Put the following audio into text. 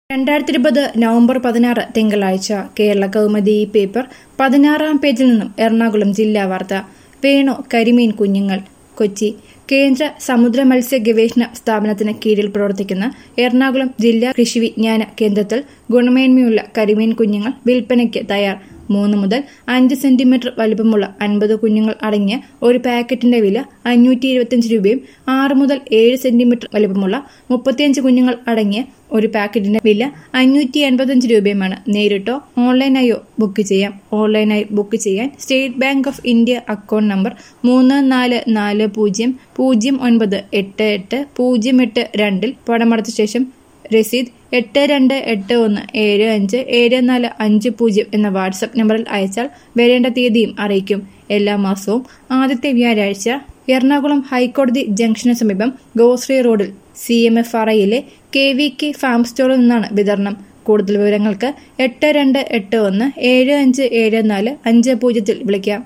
രണ്ടായിരത്തി ഇരുപത് നവംബർ പതിനാറ് തിങ്കളാഴ്ച കേരള കൗമുദി പേപ്പർ പതിനാറാം പേജിൽ നിന്നും എറണാകുളം ജില്ലാ വാർത്ത വേണു കരിമീൻ കുഞ്ഞുങ്ങൾ കൊച്ചി കേന്ദ്ര സമുദ്ര മത്സ്യ ഗവേഷണ സ്ഥാപനത്തിന് കീഴിൽ പ്രവർത്തിക്കുന്ന എറണാകുളം ജില്ലാ കൃഷി വിജ്ഞാന കേന്ദ്രത്തിൽ ഗുണമേന്മയുള്ള കരിമീൻ കുഞ്ഞുങ്ങൾ വിൽപ്പനയ്ക്ക് തയ്യാർ മൂന്ന് മുതൽ അഞ്ച് സെന്റിമീറ്റർ വലിപ്പമുള്ള അൻപത് കുഞ്ഞുങ്ങൾ അടങ്ങിയ ഒരു പാക്കറ്റിന്റെ വില അഞ്ഞൂറ്റി ഇരുപത്തിയഞ്ച് രൂപയും ആറ് മുതൽ ഏഴ് സെന്റിമീറ്റർ വലിപ്പമുള്ള മുപ്പത്തിയഞ്ച് കുഞ്ഞുങ്ങൾ അടങ്ങിയ ഒരു പാക്കറ്റിന്റെ വില അഞ്ഞൂറ്റി എൺപത്തിയഞ്ച് രൂപയുമാണ് നേരിട്ടോ ഓൺലൈനായോ ബുക്ക് ചെയ്യാം ഓൺലൈനായി ബുക്ക് ചെയ്യാൻ State Bank of India account number മൂന്ന് നാല് നാല് പൂജ്യം പൂജ്യം ഒൻപത് എട്ട് എട്ട് പൂജ്യം എട്ട് രണ്ടിൽ പണമടച്ച ശേഷം രസീദ് എട്ട് രണ്ട് എട്ട് ഒന്ന് ഏഴ് അഞ്ച് ഏഴ് നാല് അഞ്ച് പൂജ്യം എന്ന വാട്സപ്പ് നമ്പറിൽ അയച്ചാൽ വരേണ്ട തീയതിയും അറിയിക്കും എല്ലാ മാസവും ആദ്യത്തെ വ്യാഴാഴ്ച എറണാകുളം ഹൈക്കോടതി ജംഗ്ഷന് സമീപം ഗോശ്രീ റോഡിൽ സി എം എഫ് ആർ ഐയിലെ കെ വി കെ ഫാം സ്റ്റോറിൽ നിന്നാണ് വിതരണം കൂടുതൽ വിവരങ്ങൾക്ക് എട്ട് രണ്ട് എട്ട് ഒന്ന് ഏഴ് അഞ്ച് ഏഴ് നാല് അഞ്ച് പൂജ്യത്തിൽ വിളിക്കാം